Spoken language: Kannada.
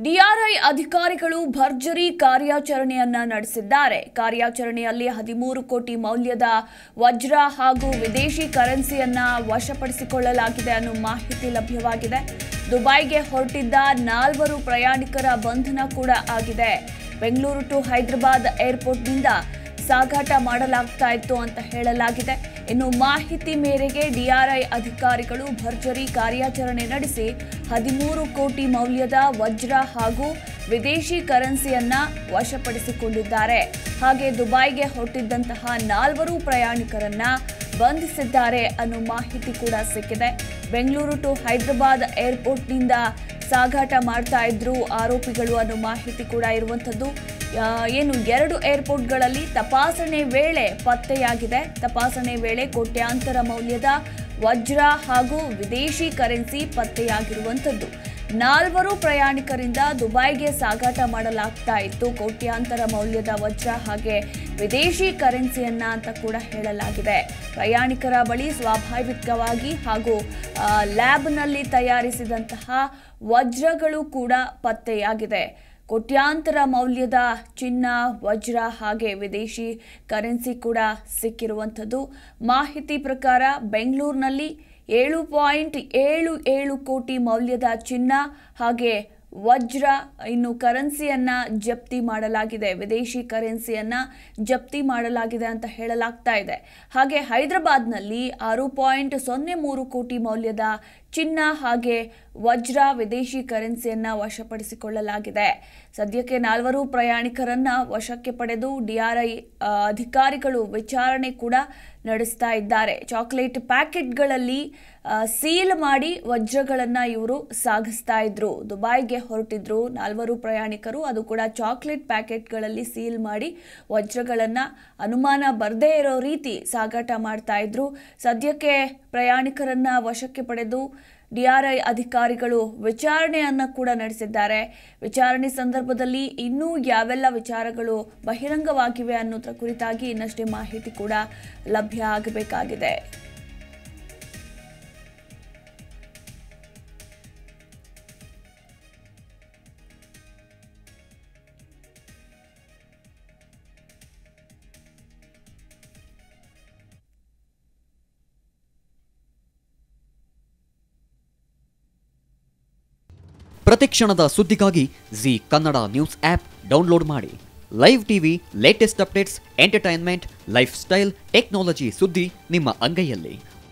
ಡಿಆರ್ಐ ಅಧಿಕಾರಿಗಳು ಭರ್ಜರಿ ಕಾರ್ಯಾಚರಣೆಯನ್ನ ನಡೆಸಿದ್ದಾರೆ ಕಾರ್ಯಾಚರಣೆಯಲ್ಲಿ ಹದಿಮೂರು ಕೋಟಿ ಮೌಲ್ಯದ ವಜ್ರ ಹಾಗೂ ವಿದೇಶಿ ಕರೆನ್ಸಿಯನ್ನ ವಶಪಡಿಸಿಕೊಳ್ಳಲಾಗಿದೆ ಅನ್ನೋ ಮಾಹಿತಿ ಲಭ್ಯವಾಗಿದೆ ದುಬೈಗೆ ಹೊರಟಿದ್ದ ನಾಲ್ವರು ಪ್ರಯಾಣಿಕರ ಬಂಧನ ಕೂಡ ಆಗಿದೆ ಬೆಂಗಳೂರು ಟು ಹೈದರಾಬಾದ್ ಏರ್ಪೋರ್ಟ್ನಿಂದ ಸಾಗಾಟ ಮಾಡಲಾಗ್ತಾ ಇತ್ತು ಅಂತ ಹೇಳಲಾಗಿದೆ ಇನ್ನು ಮಾಹಿತಿ ಮೇರೆಗೆ ಡಿಆರ್ಐ ಅಧಿಕಾರಿಗಳು ಭರ್ಜರಿ ಕಾರ್ಯಾಚರಣೆ ನಡೆಸಿ ಹದಿಮೂರು ಕೋಟಿ ಮೌಲ್ಯದ ವಜ್ರ ಹಾಗೂ ವಿದೇಶಿ ಕರೆನ್ಸಿಯನ್ನ ವಶಪಡಿಸಿಕೊಂಡಿದ್ದಾರೆ ಹಾಗೆ ದುಬೈಗೆ ಹೊರಟಿದ್ದಂತಹ ನಾಲ್ವರು ಪ್ರಯಾಣಿಕರನ್ನ ಬಂಧಿಸಿದ್ದಾರೆ ಅನ್ನೋ ಮಾಹಿತಿ ಕೂಡ ಸಿಕ್ಕಿದೆ ಬೆಂಗಳೂರು ಟು ಹೈದರಾಬಾದ್ ಏರ್ಪೋರ್ಟ್ನಿಂದ ಸಾಗಾಟ ಮಾಡ್ತಾ ಇದ್ರು ಆರೋಪಿಗಳು ಅನ್ನೋ ಮಾಹಿತಿ ಕೂಡ ಇರುವಂಥದ್ದು ಆ, ಏನು ಎರಡು ಏರ್ಪೋರ್ಟ್ಗಳಲ್ಲಿ ತಪಾಸಣೆ ವೇಳೆ ಪತ್ತೆಯಾಗಿದೆ ತಪಾಸಣೆ ವೇಳೆ ಕೋಟ್ಯಾಂತರ ಮೌಲ್ಯದ ವಜ್ರ ಹಾಗೂ ವಿದೇಶಿ ಕರೆನ್ಸಿ ಪತ್ತೆಯಾಗಿರುವಂಥದ್ದು ನಾಲ್ವರು ಪ್ರಯಾಣಿಕರಿಂದ ದುಬೈಗೆ ಸಾಗಾಟ ಮಾಡಲಾಗ್ತಾ ಇತ್ತು ಕೋಟ್ಯಾಂತರ ಮೌಲ್ಯದ ವಜ್ರ ಹಾಗೆ ವಿದೇಶಿ ಕರೆನ್ಸಿಯನ್ನ ಅಂತ ಕೂಡ ಹೇಳಲಾಗಿದೆ ಪ್ರಯಾಣಿಕರ ಬಳಿ ಸ್ವಾಭಾವಿಕವಾಗಿ ಹಾಗೂ ಆ, ಲ್ಯಾಬ್ನಲ್ಲಿ ತಯಾರಿಸಿದಂತಹ ವಜ್ರಗಳು ಕೂಡ ಪತ್ತೆಯಾಗಿದೆ ಕೋಟ್ಯಾಂತರ ಮೌಲ್ಯದ ಚಿನ್ನ ವಜ್ರ ಹಾಗೆ ವಿದೇಶಿ ಕರೆನ್ಸಿ ಕೂಡ ಸಿಕ್ಕಿರುವಂಥದ್ದು ಮಾಹಿತಿ ಪ್ರಕಾರ ಬೆಂಗಳೂರಿನಲ್ಲಿ ಏಳು ಪಾಯಿಂಟ್ ಏಳು ಏಳು ಕೋಟಿ ಮೌಲ್ಯದ ಚಿನ್ನ ಹಾಗೆ ವಜ್ರ ಇನ್ನು ಕರೆನ್ಸಿಯನ್ನ ಜಪ್ತಿ ಮಾಡಲಾಗಿದೆ ವಿದೇಶಿ ಕರೆನ್ಸಿಯನ್ನ ಜಪ್ತಿ ಮಾಡಲಾಗಿದೆ ಅಂತ ಹೇಳಲಾಗ್ತಾ ಇದೆ ಹಾಗೆ ಹೈದರಾಬಾದ್ನಲ್ಲಿ ಆರು ಪಾಯಿಂಟ್ ಸೊನ್ನೆ ಮೂರು ಕೋಟಿ ಮೌಲ್ಯದ ಚಿನ್ನ ಹಾಗೆ ವಜ್ರ ವಿದೇಶಿ ಕರೆನ್ಸಿಯನ್ನ ವಶಪಡಿಸಿಕೊಳ್ಳಲಾಗಿದೆ ಸದ್ಯಕ್ಕೆ ನಾಲ್ವರು ಪ್ರಯಾಣಿಕರನ್ನ ವಶಕ್ಕೆ ಪಡೆದು ಡಿಆರ್ಐ ಅಧಿಕಾರಿಗಳು ವಿಚಾರಣೆ ಕೂಡ ನಡೆಸ್ತಾ ಇದ್ದಾರೆ ಚಾಕ್ಲೇಟ್ ಪ್ಯಾಕೆಟ್ಗಳಲ್ಲಿ ಆ, ಸೀಲ್ ಮಾಡಿ ವಜ್ರಗಳನ್ನ ಇವರು ಸಾಗಿಸ್ತಾ ಇದ್ರು ದುಬೈಗೆ ಹೊರಟಿದ್ರು ನಾಲ್ವರು ಪ್ರಯಾಣಿಕರು ಅದು ಕೂಡ ಚಾಕ್ಲೇಟ್ ಪ್ಯಾಕೆಟ್ಗಳಲ್ಲಿ ಸೀಲ್ ಮಾಡಿ ವಜ್ರಗಳನ್ನ ಅನುಮಾನ ಬರದೇ ಇರೋ ರೀತಿ ಸಾಗಾಟ ಮಾಡ್ತಾ ಇದ್ರು ಸದ್ಯಕ್ಕೆ ಪ್ರಯಾಣಿಕರನ್ನ ವಶಕ್ಕೆ ಪಡೆದು ಡಿಆರ್ಐ ಅಧಿಕಾರಿಗಳು ವಿಚಾರಣೆಯನ್ನ ಕೂಡ ನಡೆಸಿದ್ದಾರೆ ವಿಚಾರಣೆ ಸಂದರ್ಭದಲ್ಲಿ ಇನ್ನೂ ಯಾವೆಲ್ಲ ವಿಚಾರಗಳು ಬಹಿರಂಗವಾಗಿವೆ ಅನ್ನೋದ್ರ ಕುರಿತಾಗಿ ಇನ್ನಷ್ಟೇ ಮಾಹಿತಿ ಕೂಡ ಲಭ್ಯ ಆಗಬೇಕಾಗಿದೆ ಪ್ರತಿಕ್ಷಣದ ಸುದ್ದಿಗಾಗಿ Zee Kannada news app download ಮಾಡಿ live TV latest updates entertainment lifestyle technology ಸುದ್ದಿ ನಿಮ್ಮ ಅಂಗೈಯಲ್ಲಿ